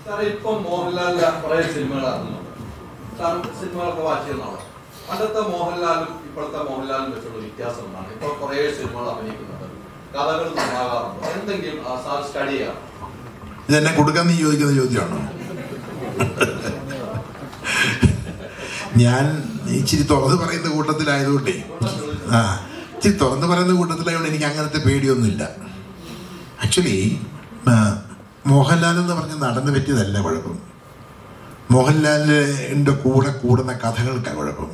സാറേ ഇപ്പം മോഹൻലാലിന്റെ കുറെ സിനിമകൾ ഇറങ്ങുന്നുണ്ട് സാർ സിനിമകളൊക്കെ വാച്ച് ചെയ്യുന്ന ആളാണ് പണ്ടത്തെ മോഹൻലാലും ഇപ്പോഴത്തെ മോഹൻലാലും വെച്ചുള്ള വ്യത്യാസം എന്താണ് ഇപ്പൊ കുറെ സിനിമകൾ അഭിനയിക്കുന്നുണ്ട് കഥകൾ നന്നാകാറുണ്ട് എന്തെങ്കിലും ആ, സാർ സ്റ്റഡി ചെയ്യാം ഇതെന്നെ കൊടുക്കാൻ നീ ചോദിക്കുന്ന ചോദ്യമാണോ ഞാൻ ഇച്ചിരി തുറന്ന് പറയുന്ന കൂട്ടത്തിലായതുകൊണ്ടേ ആ ഇച്ചിരി തുറന്ന് പറയുന്ന കൂട്ടത്തിലായതുകൊണ്ട് എനിക്ക് അങ്ങനത്തെ പേടിയൊന്നുമില്ല ആക്ച്വലി മോഹൻലാൽ എന്ന് പറഞ്ഞ നടന്നു പറ്റിയതല്ല കുഴപ്പം മോഹൻലാലിൻ്റെ കൂടെ കൂടുന്ന കഥകൾക്കാണ് കുഴപ്പം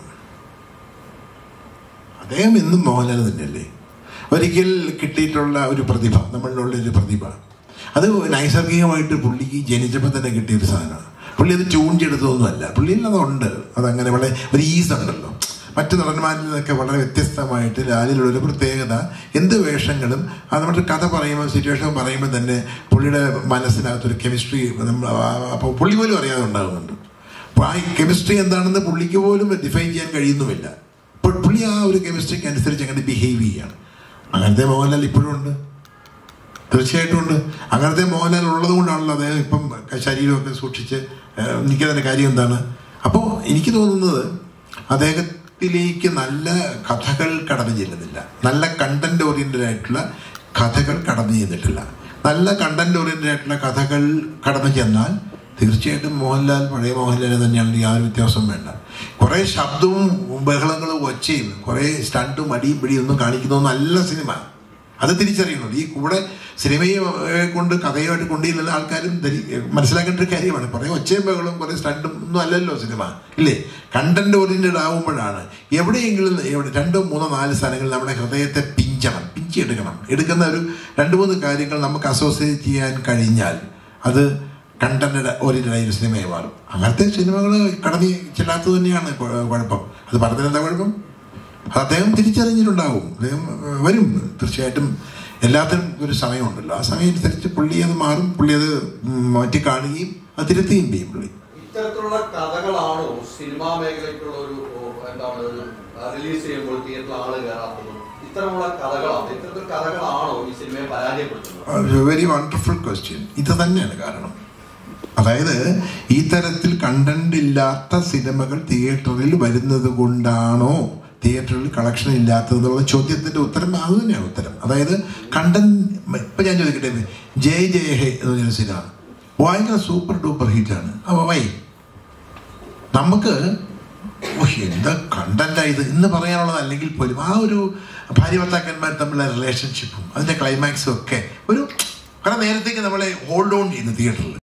അദ്ദേഹം എന്നും മോഹൻലാൽ തന്നെയല്ലേ ഒരിക്കൽ കിട്ടിയിട്ടുള്ള ഒരു പ്രതിഭ നമ്മളിലുള്ള ഒരു പ്രതിഭ അത് നൈസർഗികമായിട്ട് പുള്ളിക്ക് ജനിച്ചപ്പോൾ തന്നെ കിട്ടിയ ഒരു സാധനമാണ് പുള്ളി അത് ട്യൂൺ ചെയ്തെടുത്തതൊന്നുമല്ല പുള്ളിയിൽ അതുണ്ട് അതങ്ങനെ വളരെ ഒരു ഈസ് ഉണ്ടല്ലോ മറ്റു നടന്മാരിൽ നിന്നൊക്കെ വളരെ വ്യത്യസ്തമായിട്ട് ലാലിലുള്ള ഒരു പ്രത്യേകത എന്ത് വേഷങ്ങളും അത് നമ്മുടെ കഥ പറയുമ്പോൾ സിറ്റുവേഷൻ പറയുമ്പോൾ തന്നെ പുള്ളിയുടെ മനസ്സിനകത്തൊരു കെമിസ്ട്രി നമ്മൾ അപ്പോൾ പുള്ളി പോലും അറിയാതെ ഉണ്ടാകുന്നുണ്ട് അപ്പോൾ ആ കെമിസ്ട്രി എന്താണെന്ന് പുള്ളിക്ക് പോലും ഡിഫൈൻ ചെയ്യാൻ കഴിയുന്നുമില്ല അപ്പോൾ പുള്ളി ആ ഒരു കെമിസ്ട്രിക്ക് അനുസരിച്ച് അങ്ങനെ ബിഹേവ് ചെയ്യാണ് അങ്ങനത്തെ മോഹൻലാൽ ഇപ്പോഴും ഉണ്ട് തീർച്ചയായിട്ടും ഉണ്ട് അങ്ങനത്തെ മോഹൻലാൽ ഉള്ളത് കൊണ്ടാണല്ലോ അദ്ദേഹം ഇപ്പം ശരീരമൊക്കെ സൂക്ഷിച്ച് ഏഹ്, നിൽക്കുന്നതിൻ്റെ കാര്യം എന്താണ് അപ്പോൾ എനിക്ക് തോന്നുന്നത് അദ്ദേഹത്തിലേക്ക് നല്ല കഥകൾ കടന്നു ചെല്ലുന്നില്ല നല്ല കണ്ടന്റ് ഓറിയൻറ്റഡ് ആയിട്ടുള്ള കഥകൾ കടന്നു ചെന്നിട്ടില്ല നല്ല കണ്ടന്റ് ഓറിയൻറ്റഡ് ആയിട്ടുള്ള കഥകൾ കടന്നു ചെന്നാൽ തീർച്ചയായിട്ടും മോഹൻലാൽ പഴയ മോഹൻലാൽ തന്നെയാണ് യാതൊരു വ്യത്യാസവും വേണ്ട കുറേ ശബ്ദവും ബഹളങ്ങളും ഒച്ചയും കുറേ സ്റ്റണ്ടും അടിയും പിടിയും ഒന്നും കാണിക്കുന്നതൊന്നും അല്ല സിനിമ അത് തിരിച്ചറിയണം ഈ കൂടെ സിനിമയെ ഏഹ്, കൊണ്ട് കഥയുമായിട്ട് കൊണ്ടുചെല്ലുന്ന ആൾക്കാരും ധരി മനസ്സിലാക്കേണ്ട ഒരു കാര്യമാണ് കുറേ ഒച്ചയും ബഹളവും കുറേ സ്റ്റണ്ടും ഒന്നും അല്ലല്ലോ സിനിമ ഇല്ലേ കണ്ടന്റ് ഓറിയൻറ്റഡ് ആവുമ്പോഴാണ് എവിടെയെങ്കിലും എവിടെ രണ്ടോ മൂന്നോ നാല് സ്ഥലങ്ങളിൽ നമ്മുടെ ഹൃദയത്തെ പിഞ്ചണം പിഞ്ചെടുക്കണം എടുക്കുന്ന ഒരു രണ്ട് മൂന്ന് കാര്യങ്ങൾ നമുക്ക് അസോസിയേറ്റ് ചെയ്യാൻ കഴിഞ്ഞാൽ അത് കണ്ടന്റ് ഓറിയൻറ്റഡ് ആയ ഒരു സിനിമയായി മാറും അങ്ങനത്തെ സിനിമകൾ കടന്നു ചെല്ലാത്തത് തന്നെയാണ് കുഴ- കുഴപ്പം അത് പറഞ്ഞതിനെന്താ കുഴപ്പം അത് അദ്ദേഹം തിരിച്ചറിഞ്ഞിട്ടുണ്ടാവും അദ്ദേഹം ഏഹ്, വരും തീർച്ചയായിട്ടും എല്ലാത്തിനും ഒരു സമയമുണ്ടല്ലോ ആ സമയം അനുസരിച്ച് പുള്ളി അത് മാറും പുള്ളി അത് ഉം, മാറ്റി കാണുകയും അത് തിരുത്തുകയും ചെയ്യും പുള്ളി ഇത്തരത്തിലുള്ള കഥകളാണോ സിനിമാ മേഖലയ്ക്കുള്ള ഒരു ഓ, എന്താണ് ഒരു റിലീസ് ചെയ്യുമ്പോൾ തിയേറ്ററിൽ ആള് കയറാത്തത് ഇത്തരമുള്ള കഥകളാണ് ഇത്തരത്തിൽ കഥകളാണോ ഈ സിനിമയെ പരാജയപ്പെടുത്തുന്നത് വെരി വണ്ടർഫുൾ ക്വസ്റ്റ്യൻ ഇത് തന്നെയാണ് കാരണം അതായത് ഈ തരത്തിൽ കണ്ടന്റ് ഇല്ലാത്ത സിനിമകൾ തിയേറ്ററിൽ വരുന്നത് കൊണ്ടാണോ തിയേറ്ററിൽ കളക്ഷൻ ഇല്ലാത്തതെന്നുള്ള ചോദ്യത്തിന്റെ ഉത്തരം അത് തന്നെയാണ് ഉത്തരം അതായത് കണ്ടന്റ് ഇപ്പൊ ഞാൻ ചോദിക്കട്ടെ ജയ് ജയ ഹേ എന്ന് പറഞ്ഞൊരു സിനിമ ഭയങ്കര സൂപ്പർ ഡൂപ്പർ ഹിറ്റാണ് അപ്പോൾ വൈ നമുക്ക് ഓ, എന്താ കണ്ടന്റാ ഇത് എന്ന് പറയാനുള്ളത് അല്ലെങ്കിൽ പോലും ആ ഒരു ഭാര്യ ഭർത്താക്കന്മാർ തമ്മിലുള്ള റിലേഷൻഷിപ്പും അതിന്റെ ക്ലൈമാക്സും ഒക്കെ ഒരു കുറെ നേരത്തേക്ക് നമ്മളെ ഹോൾഡ് ഓൺ ചെയ്യുന്നു തിയേറ്ററിൽ